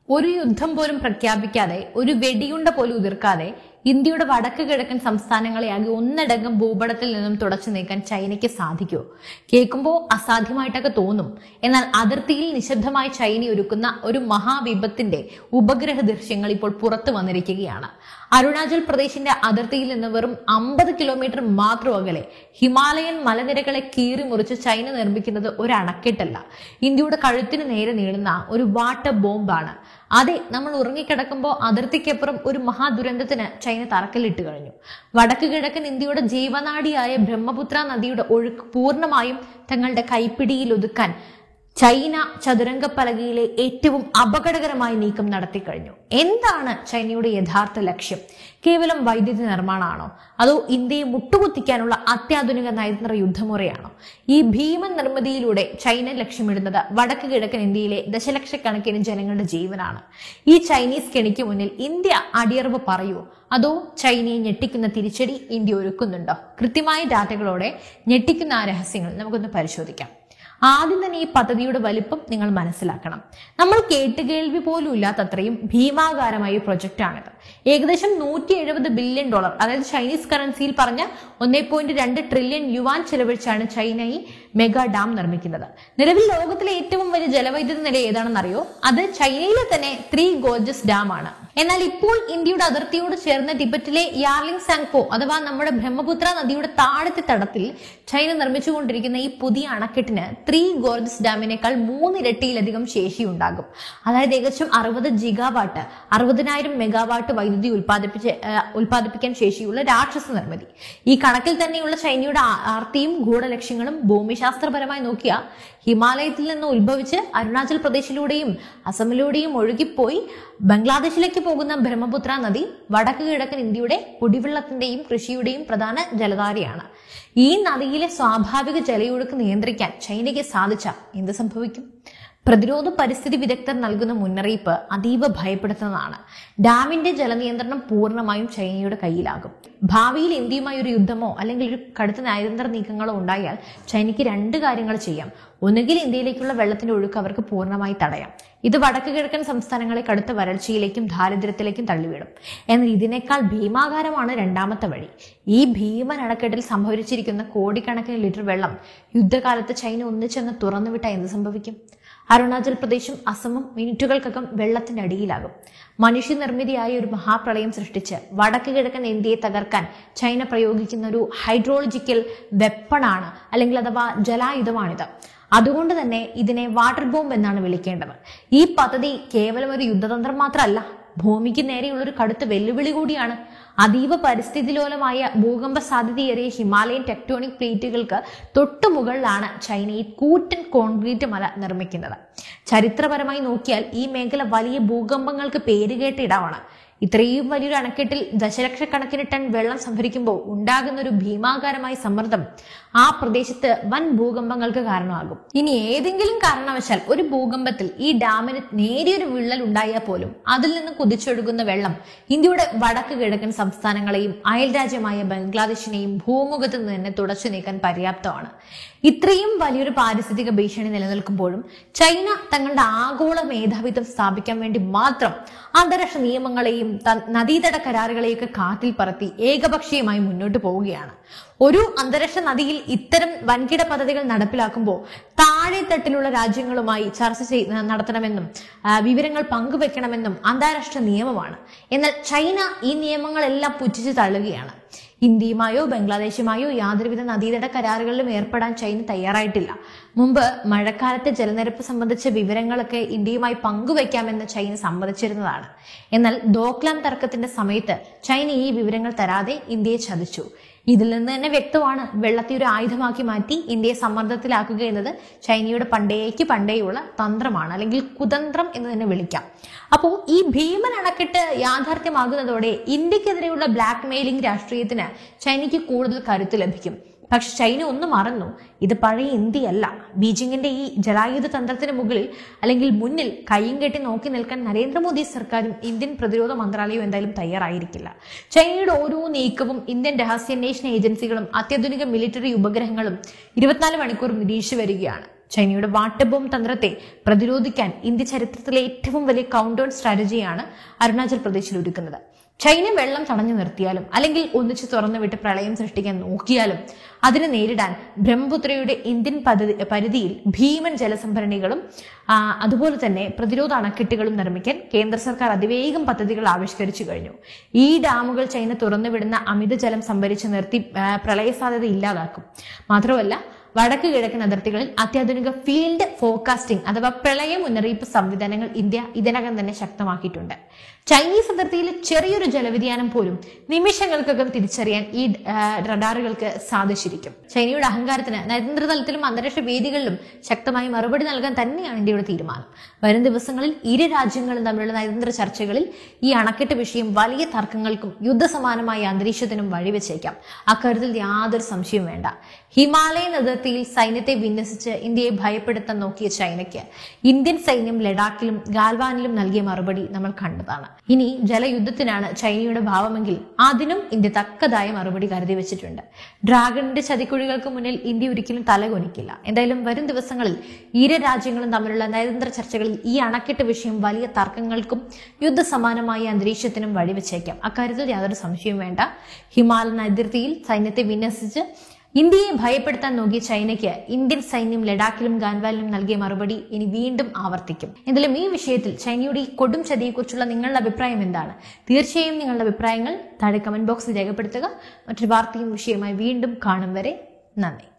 ഒരു യുദ്ധം പോലും പ്രഖ്യാപിക്കാതെ ഒരു വെടിയുണ്ട പോലും ഉതിർക്കാതെ ഇന്ത്യയുടെ വടക്ക് കിഴക്കൻ സംസ്ഥാനങ്ങളെ ആകെ ഒന്നടങ്കം ഭൂപടത്തിൽ നിന്നും തുടച്ചു നീക്കാൻ ചൈനയ്ക്ക് സാധിക്കുമോ കേൾക്കുമ്പോൾ അസാധ്യമായിട്ടൊക്കെ തോന്നും എന്നാൽ അതിർത്തിയിൽ നിശബ്ദമായി ചൈന ഒരുക്കുന്ന ഒരു മഹാവിപത്തിന്റെ ഉപഗ്രഹ ദൃശ്യങ്ങൾ ഇപ്പോൾ പുറത്തു വന്നിരിക്കുകയാണ് അരുണാചൽ പ്രദേശിന്റെ അതിർത്തിയിൽ നിന്ന് വെറും അമ്പത് കിലോമീറ്റർ മാത്രം അകലെ ഹിമാലയൻ മലനിരകളെ കീറി മുറിച്ച് ചൈന നിർമ്മിക്കുന്നത് ഒരു അണക്കെട്ടല്ല ഇന്ത്യയുടെ കഴുത്തിന് നേരെ നീളുന്ന ഒരു വാട്ടർ ബോംബാണ് അതെ നമ്മൾ ഉറങ്ങിക്കിടക്കുമ്പോൾ അതിർത്തിക്കപ്പുറം ഒരു മഹാദുരന്തത്തിന് ചൈന തറക്കല്ലിട്ട് കഴിഞ്ഞു വടക്ക് കിഴക്കൻ ഇന്ത്യയുടെ ജീവനാഡിയായ ബ്രഹ്മപുത്ര നദിയുടെ ഒഴുക്ക് പൂർണ്ണമായും തങ്ങളുടെ കൈപ്പിടിയിൽ ഒതുക്കാൻ ചൈന ചതുരംഗപ്പലകയിലെ ഏറ്റവും അപകടകരമായ നീക്കം നടത്തിക്കഴിഞ്ഞു എന്താണ് ചൈനയുടെ യഥാർത്ഥ ലക്ഷ്യം കേവലം വൈദ്യുതി നിർമ്മാണമാണോ അതോ ഇന്ത്യയെ മുട്ടുകുത്തിക്കാനുള്ള അത്യാധുനിക നയതന്ത്ര യുദ്ധമുറയാണോ ഈ ഭീമൻ നിർമ്മിതിയിലൂടെ ചൈന ലക്ഷ്യമിടുന്നത് വടക്ക് കിഴക്കൻ ഇന്ത്യയിലെ ദശലക്ഷക്കണക്കിന് ജനങ്ങളുടെ ജീവനാണ് ഈ ചൈനീസ് കെണിക്ക് മുന്നിൽ ഇന്ത്യ അടിയറവ് പറയൂ അതോ ചൈനയെ ഞെട്ടിക്കുന്ന തിരിച്ചടി ഇന്ത്യ ഒരുക്കുന്നുണ്ടോ കൃത്യമായ ഡാറ്റകളോടെ ഞെട്ടിക്കുന്ന ആ രഹസ്യങ്ങൾ നമുക്കൊന്ന് പരിശോധിക്കാം ആദ്യം തന്നെ ഈ പദ്ധതിയുടെ വലിപ്പം നിങ്ങൾ മനസ്സിലാക്കണം നമ്മൾ കേട്ടുകേൾവി പോലും ഇല്ലാത്തത്രയും ഭീമാകാരമായ ഒരു പ്രൊജക്റ്റാണിത് ഏകദേശം നൂറ്റി എഴുപത് ബില്യൺ ഡോളർ അതായത് ചൈനീസ് കറൻസിയിൽ പറഞ്ഞ ഒന്നേ പോയിന്റ് രണ്ട് ട്രില്യൺ യുവാൻ ചെലവഴിച്ചാണ് ചൈന ഈ മെഗാ ഡാം നിർമ്മിക്കുന്നത് നിലവിൽ ലോകത്തിലെ ഏറ്റവും വലിയ ജലവൈദ്യുത നില ഏതാണെന്നറിയോ അത് ചൈനയിലെ തന്നെ ത്രീ ഗോർജസ് ഡാം ആണ് എന്നാൽ ഇപ്പോൾ ഇന്ത്യയുടെ അതിർത്തിയോട് ചേർന്ന് ടിബറ്റിലെ യാർലിംഗ് സാങ്പോ അഥവാ നമ്മുടെ ബ്രഹ്മപുത്ര നദിയുടെ താഴത്തെ തടത്തിൽ ചൈന നിർമ്മിച്ചുകൊണ്ടിരിക്കുന്ന ഈ പുതിയ അണക്കെട്ടിന് ത്രീ ഗോർജസ് ഡാമിനേക്കാൾ മൂന്നിരട്ടിയിലധികം ശേഷിയുണ്ടാകും അതായത് ഏകദേശം അറുപത് ജിഗാവാട്ട് അറുപതിനായിരം മെഗാവാട്ട് വൈദ്യുതി ഉൽപ്പാദിപ്പിച്ച് ആ, ഉൽപ്പാദിപ്പിക്കാൻ ശേഷിയുള്ള രാക്ഷസ നിർമ്മിതി ഈ കണക്കിൽ തന്നെയുള്ള ചൈനയുടെ ആ- ആർത്തിയും ഗൂഢലക്ഷ്യങ്ങളും ഭൂമിശാസ്ത്രപരമായി നോക്കിയ ഹിമാലയത്തിൽ നിന്ന് ഉത്ഭവിച്ച് അരുണാചൽ പ്രദേശിലൂടെയും അസമിലൂടെയും ഒഴുകിപ്പോയി ബംഗ്ലാദേശിലേക്ക് പോകുന്ന ബ്രഹ്മപുത്ര നദി വടക്ക് കിഴക്കൻ ഇന്ത്യയുടെ കുടിവെള്ളത്തിന്റെയും കൃഷിയുടെയും പ്രധാന ജലധാരയാണ് ഈ നദിയിലെ സ്വാഭാവിക ജലയൊഴുക്ക് നിയന്ത്രിക്കാൻ ചൈനയ്ക്ക് സാധിച്ച എന്ത് സംഭവിക്കും പ്രതിരോധ പരിസ്ഥിതി വിദഗ്ധർ നൽകുന്ന മുന്നറിയിപ്പ് അതീവ ഭയപ്പെടുത്തുന്നതാണ് ഡാമിന്റെ ജലനിയന്ത്രണം പൂർണ്ണമായും ചൈനയുടെ കയ്യിലാകും ഭാവിയിൽ ഇന്ത്യയുമായി ഒരു യുദ്ധമോ അല്ലെങ്കിൽ ഒരു കടുത്ത നയതന്ത്ര നീക്കങ്ങളോ ഉണ്ടായാൽ ചൈനയ്ക്ക് രണ്ട് കാര്യങ്ങൾ ചെയ്യാം ഒന്നുകിൽ ഇന്ത്യയിലേക്കുള്ള വെള്ളത്തിന്റെ ഒഴുക്ക് അവർക്ക് പൂർണ്ണമായി തടയാം ഇത് വടക്ക് കിഴക്കൻ സംസ്ഥാനങ്ങളെ കടുത്ത വരൾച്ചയിലേക്കും ദാരിദ്ര്യത്തിലേക്കും തള്ളിവിടും എന്നാൽ ഇതിനേക്കാൾ ഭീമാകാരമാണ് രണ്ടാമത്തെ വഴി ഈ ഭീമൻ അണക്കെട്ടിൽ സംഭരിച്ചിരിക്കുന്ന കോടിക്കണക്കിന് ലിറ്റർ വെള്ളം യുദ്ധകാലത്ത് ചൈന ഒന്നിച്ചെന്ന് തുറന്നുവിട്ട എന്ത് സംഭവിക്കും അരുണാചൽ പ്രദേശും അസമും മിനിറ്റുകൾക്കകം വെള്ളത്തിന്റെ അടിയിലാകും മനുഷ്യനിർമ്മിതിയായ ഒരു മഹാപ്രളയം സൃഷ്ടിച്ച് വടക്ക് കിഴക്കൻ ഇന്ത്യയെ തകർക്കാൻ ചൈന പ്രയോഗിക്കുന്ന ഒരു ഹൈഡ്രോളജിക്കൽ വെപ്പണാണ് അല്ലെങ്കിൽ അഥവാ ജലായുധമാണിത് അതുകൊണ്ട് തന്നെ ഇതിനെ വാട്ടർ ബോംബ് എന്നാണ് വിളിക്കേണ്ടത് ഈ പദ്ധതി കേവലം ഒരു യുദ്ധതന്ത്രം മാത്രമല്ല ഭൂമിക്ക് നേരെയുള്ള ഒരു കടുത്ത വെല്ലുവിളി കൂടിയാണ് അതീവ പരിസ്ഥിതിലോലമായ ഭൂകമ്പ സാധ്യതയേറിയ ഹിമാലയൻ ടെക്ടോണിക് പ്ലേറ്റുകൾക്ക് തൊട്ടു മുകളിലാണ് ചൈന ഈ കൂറ്റൻ കോൺക്രീറ്റ് മല നിർമ്മിക്കുന്നത് ചരിത്രപരമായി നോക്കിയാൽ ഈ മേഖല വലിയ ഭൂകമ്പങ്ങൾക്ക് പേരുകേട്ട ഇടമാണ് ഇത്രയും വലിയൊരു അണക്കെട്ടിൽ ദശലക്ഷക്കണക്കിന് ടൺ വെള്ളം സംഭരിക്കുമ്പോൾ ഉണ്ടാകുന്ന ഒരു ഭീമാകാരമായ സമ്മർദ്ദം ആ പ്രദേശത്ത് വൻ ഭൂകമ്പങ്ങൾക്ക് കാരണമാകും ഇനി ഏതെങ്കിലും കാരണവശാൽ ഒരു ഭൂകമ്പത്തിൽ ഈ ഡാമിന് നേരിയൊരു വിള്ളൽ ഉണ്ടായാൽ പോലും അതിൽ നിന്ന് കുതിച്ചൊഴുകുന്ന വെള്ളം ഇന്ത്യയുടെ വടക്ക് കിഴക്കൻ സംസ്ഥാനങ്ങളെയും അയൽ രാജ്യമായ ബംഗ്ലാദേശിനെയും ഭൂമുഖത്ത് നിന്ന് തന്നെ തുടച്ചു നീക്കാൻ പര്യാപ്തമാണ് ഇത്രയും വലിയൊരു പാരിസ്ഥിതിക ഭീഷണി നിലനിൽക്കുമ്പോഴും ചൈന തങ്ങളുടെ ആഗോള മേധാവിത്വം സ്ഥാപിക്കാൻ വേണ്ടി മാത്രം അന്താരാഷ്ട്ര നിയമങ്ങളെയും ത- നദീതട കരാറുകളെയൊക്കെ കാറ്റിൽ പറത്തി ഏകപക്ഷീയമായി മുന്നോട്ട് പോവുകയാണ് ഒരു അന്താരാഷ്ട്ര നദിയിൽ ഇത്തരം വൻകിട പദ്ധതികൾ നടപ്പിലാക്കുമ്പോൾ താഴെ തട്ടിലുള്ള രാജ്യങ്ങളുമായി ചർച്ച ചെയ് നടത്തണമെന്നും ആ, വിവരങ്ങൾ പങ്കുവെക്കണമെന്നും അന്താരാഷ്ട്ര നിയമമാണ് എന്നാൽ ചൈന ഈ നിയമങ്ങളെല്ലാം പുച്ഛിച്ച് തള്ളുകയാണ് ഇന്ത്യയുമായോ ബംഗ്ലാദേശുമായോ യാതൊരുവിധ നദീതട കരാറുകളിലും ഏർപ്പെടാൻ ചൈന തയ്യാറായിട്ടില്ല മുമ്പ് മഴക്കാലത്തെ ജലനിരപ്പ് സംബന്ധിച്ച വിവരങ്ങളൊക്കെ ഇന്ത്യയുമായി പങ്കുവയ്ക്കാമെന്ന് ചൈന സമ്മതിച്ചിരുന്നതാണ് എന്നാൽ ദോക്ലാം തർക്കത്തിന്റെ സമയത്ത് ചൈന ഈ വിവരങ്ങൾ തരാതെ ഇന്ത്യയെ ചതിച്ചു ഇതിൽ നിന്ന് തന്നെ വ്യക്തമാണ് വെള്ളത്തെ ഒരു ആയുധമാക്കി മാറ്റി ഇന്ത്യയെ സമ്മർദ്ദത്തിലാക്കുക എന്നത് ചൈനയുടെ പണ്ടേക്ക് പണ്ടേയുള്ള തന്ത്രമാണ് അല്ലെങ്കിൽ കുതന്ത്രം എന്ന് തന്നെ വിളിക്കാം അപ്പോൾ ഈ ഭീമൻ അണക്കെട്ട് യാഥാർത്ഥ്യമാകുന്നതോടെ ഇന്ത്യക്കെതിരെയുള്ള ബ്ലാക്ക് മെയിലിംഗ് രാഷ്ട്രീയത്തിന് ചൈനയ്ക്ക് കൂടുതൽ കരുത്ത് ലഭിക്കും പക്ഷെ ചൈന ഒന്ന് മറന്നു ഇത് പഴയ ഇന്ത്യയല്ല ബീജിംഗിന്റെ ഈ ജലായുധ തന്ത്രത്തിന് മുകളിൽ അല്ലെങ്കിൽ മുന്നിൽ കൈയും കെട്ടി നോക്കി നിൽക്കാൻ നരേന്ദ്രമോദി സർക്കാരും ഇന്ത്യൻ പ്രതിരോധ മന്ത്രാലയവും എന്തായാലും തയ്യാറായിരിക്കില്ല ചൈനയുടെ ഓരോ നീക്കവും ഇന്ത്യൻ രഹസ്യാന്വേഷണ ഏജൻസികളും അത്യാധുനിക മിലിറ്ററി ഉപഗ്രഹങ്ങളും ഇരുപത്തിനാല് മണിക്കൂർ നിരീക്ഷിച്ചു വരികയാണ് ചൈനയുടെ വാട്ടർ ബോംബ് തന്ത്രത്തെ പ്രതിരോധിക്കാൻ ഇന്ത്യ ചരിത്രത്തിലെ ഏറ്റവും വലിയ കൗണ്ടർ സ്ട്രാറ്റജിയാണ് അരുണാചൽ പ്രദേശിൽ ഒരുക്കുന്നത് ചൈന വെള്ളം തടഞ്ഞു നിർത്തിയാലും അല്ലെങ്കിൽ ഒന്നിച്ച് തുറന്നു വിട്ട് പ്രളയം സൃഷ്ടിക്കാൻ നോക്കിയാലും അതിനെ നേരിടാൻ ബ്രഹ്മപുത്രയുടെ ഇന്ത്യൻ പദ്ധതി പരിധിയിൽ ഭീമൻ ജലസംഭരണികളും ആ, അതുപോലെ തന്നെ പ്രതിരോധ അണക്കെട്ടുകളും നിർമ്മിക്കാൻ കേന്ദ്ര സർക്കാർ അതിവേഗം പദ്ധതികൾ ആവിഷ്കരിച്ചു കഴിഞ്ഞു ഈ ഡാമുകൾ ചൈന തുറന്നുവിടുന്ന അമിതജലം സംഭരിച്ച് നിർത്തി ആ, പ്രളയ സാധ്യത ഇല്ലാതാക്കും മാത്രമല്ല വടക്ക് കിഴക്കൻ അതിർത്തികളിൽ അത്യാധുനിക ഫീൽഡ് ഫോർകാസ്റ്റിംഗ് അഥവാ പ്രളയ മുന്നറിയിപ്പ് സംവിധാനങ്ങൾ ഇന്ത്യ ഇതിനകം തന്നെ ശക്തമാക്കിയിട്ടുണ്ട് ചൈനീസ് അതിർത്തിയിലെ ചെറിയൊരു ജലവ്യതിയാനം പോലും നിമിഷങ്ങൾക്കകം തിരിച്ചറിയാൻ ഈ ആ, റഡാറുകൾക്ക് സാധിച്ചിരിക്കും ചൈനയുടെ അഹങ്കാരത്തിന് നയതന്ത്ര തലത്തിലും അന്താരാഷ്ട്ര വേദികളിലും ശക്തമായി മറുപടി നൽകാൻ തന്നെയാണ് ഇന്ത്യയുടെ തീരുമാനം വരും ദിവസങ്ങളിൽ ഇരു രാജ്യങ്ങളും തമ്മിലുള്ള നയതന്ത്ര ചർച്ചകളിൽ ഈ അണക്കെട്ട് വിഷയം വലിയ തർക്കങ്ങൾക്കും യുദ്ധസമാനമായ അന്തരീക്ഷത്തിനും വഴിവെച്ചേക്കാം അക്കാര്യത്തിൽ യാതൊരു സംശയവും വേണ്ട ഹിമാലയൻ അതിർത്തിയിൽ സൈന്യത്തെ വിന്യസിച്ച് ഇന്ത്യയെ ഭയപ്പെടുത്താൻ നോക്കിയ ചൈനയ്ക്ക് ഇന്ത്യൻ സൈന്യം ലഡാക്കിലും ഗാൽവാനിലും നൽകിയ മറുപടി നമ്മൾ കണ്ടതാണ് ഇനി ജലയുദ്ധത്തിനാണ് ചൈനയുടെ ഭാവമെങ്കിൽ അതിനും ഇന്ത്യ തക്കതായ മറുപടി കരുതി വെച്ചിട്ടുണ്ട് ഡ്രാഗണിന്റെ ചതിക്കുഴികൾക്ക് മുന്നിൽ ഇന്ത്യ ഒരിക്കലും തലകൊനിക്കില്ല എന്തായാലും വരും ദിവസങ്ങളിൽ ഇരു രാജ്യങ്ങളും തമ്മിലുള്ള നയതന്ത്ര ചർച്ചകളിൽ ഈ അണക്കെട്ട് വിഷയം വലിയ തർക്കങ്ങൾക്കും യുദ്ധസമാനമായ അന്തരീക്ഷത്തിനും വഴിവെച്ചേക്കാം അക്കാര്യത്തിൽ യാതൊരു സംശയവും വേണ്ട ഹിമാലയൻ അതിർത്തിയിൽ സൈന്യത്തെ വിന്യസിച്ച് ഇന്ത്യയെ ഭയപ്പെടുത്താൻ നോക്കിയ ചൈനയ്ക്ക് ഇന്ത്യൻ സൈന്യം ലഡാക്കിലും ഗാൻവാലിലും നൽകിയ മറുപടി ഇനി വീണ്ടും ആവർത്തിക്കും എന്തായാലും ഈ വിഷയത്തിൽ ചൈനയുടെ ഈ കൊടും ചതിയെക്കുറിച്ചുള്ള നിങ്ങളുടെ അഭിപ്രായം എന്താണ് തീർച്ചയായും നിങ്ങളുടെ അഭിപ്രായങ്ങൾ താഴെ കമന്റ് ബോക്സിൽ രേഖപ്പെടുത്തുക മറ്റൊരു വാർത്തയും വിഷയമായി വീണ്ടും കാണും വരെ നന്ദി